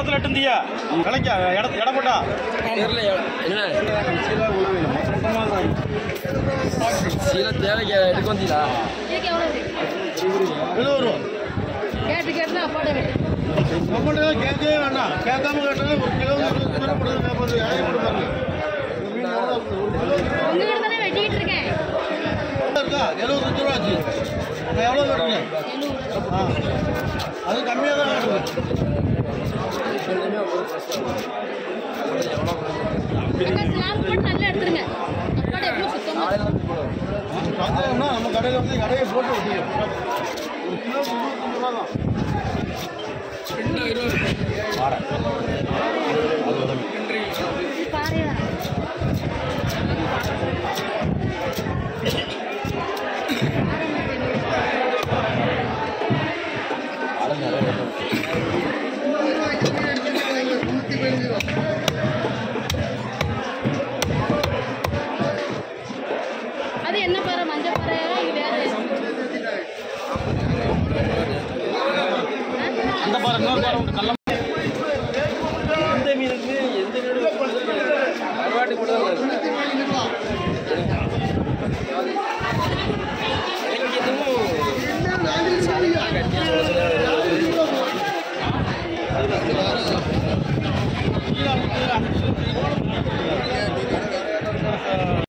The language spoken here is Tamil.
இடத்துல எட்டுந்தியா விலைக்க இட இடம் போட்டா தெரியல என்ன சீல தேவைக்கு எடுக்க வந்தீங்களா கேக்கு எவ்வளவு எழுபது ரூபா கேட்டு கேட்டுனா போடுங்க நம்மகிட்ட கேட்கவே வேண்டாம் கேட்காம கேட்டாலும் ஒரு கிலோ இருபது ரூபா போடுறது நாற்பது ஆயிரம் கொடுப்பாங்க உங்ககிட்ட தானே வெட்டிக்கிட்டு இருக்கேன் இருக்கா எழுபத்தஞ்சு ரூபா ஆச்சு நான் எவ்வளோ கட்டுறேன் ஆ அது கம்மியாக தான் கட்டுறேன் அக்கா ஸ்லாப் போட்டு நல்லா எடுத்துருங்க அப்பாட எவ்வளோ சுத்தமா சந்தேகம்னா நம்ம கடையில் வந்து கடையை போட்டு வச்சுக்கணும் ஒரு கிலோ முந்நூற்றம்பது ரூபா தான் பாருங்க அது என்ன பாறை மஞ்சள் பாறையா இது வேற அந்த பாரு இன்னொரு பாரு உண்டு கல்ல